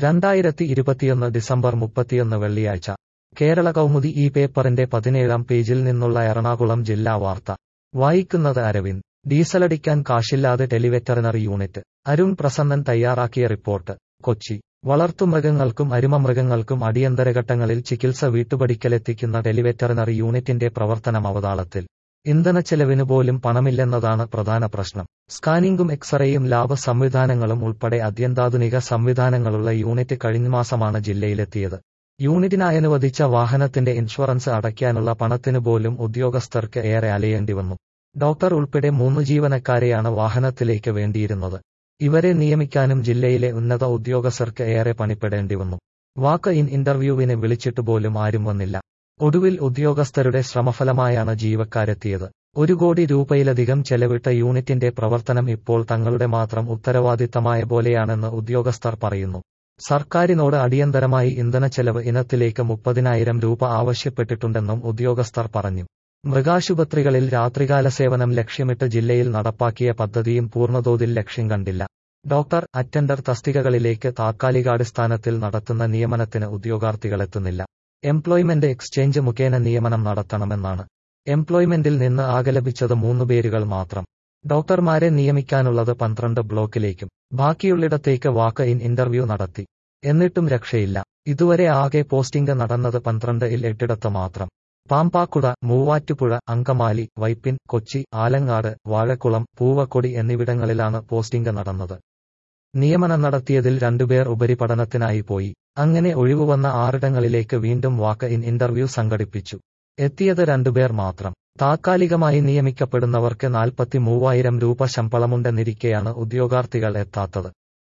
രണ്ടായിരത്തി ഇരുപത്തിയൊന്ന് ഡിസംബർ മുപ്പത്തിയൊന്ന് വെള്ളിയാഴ്ച കേരള കൗമുദി ഈ പേപ്പറിന്റെ പതിനേഴാം പേജിൽ നിന്നുള്ള എറണാകുളം ജില്ലാ വാർത്ത വായിക്കുന്നത് അരവിന്ദ് ഡീസലടിക്കാൻ കാശില്ലാതെ ടെലിവെറ്ററിനറി യൂണിറ്റ് അരുൺ പ്രസന്നൻ തയ്യാറാക്കിയ റിപ്പോർട്ട് കൊച്ചി വളർത്തുമൃഗങ്ങൾക്കും അരുമമൃഗങ്ങൾക്കും അടിയന്തരഘട്ടങ്ങളിൽ ചികിത്സ വീട്ടുപടിക്കലെത്തിക്കുന്ന ടെലിവെറ്ററിനറി യൂണിറ്റിന്റെ പ്രവർത്തനം അവതാളത്തിൽ ഇന്ധനച്ചെലവിന് പോലും പണമില്ലെന്നതാണ് പ്രധാന പ്രശ്നം സ്കാനിംഗും എക്സ്റേയും ലാബ് സംവിധാനങ്ങളും ഉൾപ്പെടെ അത്യന്താധുനിക സംവിധാനങ്ങളുള്ള യൂണിറ്റ് കഴിഞ്ഞമാസമാണ് ജില്ലയിലെത്തിയത് യൂണിറ്റിനായനുവദിച്ച വാഹനത്തിന്റെ ഇൻഷുറൻസ് അടയ്ക്കാനുള്ള പണത്തിനു പോലും ഉദ്യോഗസ്ഥർക്ക് ഏറെ അലയേണ്ടി വന്നു ഡോക്ടർ ഉൾപ്പെടെ മൂന്ന് ജീവനക്കാരെയാണ് വാഹനത്തിലേക്ക് വേണ്ടിയിരുന്നത് ഇവരെ നിയമിക്കാനും ജില്ലയിലെ ഉന്നത ഉദ്യോഗസ്ഥർക്ക് ഏറെ പണിപ്പെടേണ്ടി വന്നു വാക്ക് ഇൻ ഇന്റർവ്യൂവിന് വിളിച്ചിട്ട് പോലും ആരും വന്നില്ല ഒടുവിൽ ഉദ്യോഗസ്ഥരുടെ ശ്രമഫലമായാണ് ജീവക്കാരെത്തിയത് ഒരു കോടി രൂപയിലധികം ചെലവിട്ട യൂണിറ്റിന്റെ പ്രവർത്തനം ഇപ്പോൾ തങ്ങളുടെ മാത്രം ഉത്തരവാദിത്തമായ പോലെയാണെന്ന് ഉദ്യോഗസ്ഥർ പറയുന്നു സർക്കാരിനോട് അടിയന്തരമായി ഇന്ധനച്ചെലവ് ഇനത്തിലേക്ക് മുപ്പതിനായിരം രൂപ ആവശ്യപ്പെട്ടിട്ടുണ്ടെന്നും ഉദ്യോഗസ്ഥർ പറഞ്ഞു മൃഗാശുപത്രികളിൽ രാത്രികാല സേവനം ലക്ഷ്യമിട്ട് ജില്ലയിൽ നടപ്പാക്കിയ പദ്ധതിയും പൂർണ്ണതോതിൽ ലക്ഷ്യം കണ്ടില്ല ഡോക്ടർ അറ്റൻഡർ തസ്തികകളിലേക്ക് താത്കാലികാടിസ്ഥാനത്തിൽ നടത്തുന്ന നിയമനത്തിന് ഉദ്യോഗാർത്ഥികളെത്തുന്നില്ല എംപ്ലോയ്മെന്റ് എക്സ്ചേഞ്ച് മുഖേന നിയമനം നടത്തണമെന്നാണ് എംപ്ലോയ്മെന്റിൽ നിന്ന് ആകെ ലഭിച്ചത് മൂന്ന് പേരുകൾ മാത്രം ഡോക്ടർമാരെ നിയമിക്കാനുള്ളത് പന്ത്രണ്ട് ബ്ലോക്കിലേക്കും ബാക്കിയുള്ളിടത്തേക്ക് വാക്ക് ഇൻ ഇന്റർവ്യൂ നടത്തി എന്നിട്ടും രക്ഷയില്ല ഇതുവരെ ആകെ പോസ്റ്റിംഗ് നടന്നത് പന്ത്രണ്ട് ഇൽ എട്ടിടത്ത് മാത്രം പാമ്പാക്കുട മൂവാറ്റുപുഴ അങ്കമാലി വൈപ്പിൻ കൊച്ചി ആലങ്ങാട് വാഴക്കുളം പൂവക്കൊടി എന്നിവിടങ്ങളിലാണ് പോസ്റ്റിംഗ് നടന്നത് നിയമനം നടത്തിയതിൽ രണ്ടുപേർ ഉപരിപഠനത്തിനായി പോയി അങ്ങനെ ഒഴിവുവന്ന ആറിടങ്ങളിലേക്ക് വീണ്ടും വാക്ക് ഇൻ ഇന്റർവ്യൂ സംഘടിപ്പിച്ചു എത്തിയത് രണ്ടുപേർ മാത്രം താത്കാലികമായി നിയമിക്കപ്പെടുന്നവർക്ക് നാൽപ്പത്തി മൂവായിരം രൂപ ശമ്പളമുണ്ടെന്നിരിക്കെയാണ് ഉദ്യോഗാർത്ഥികൾ എത്താത്തത്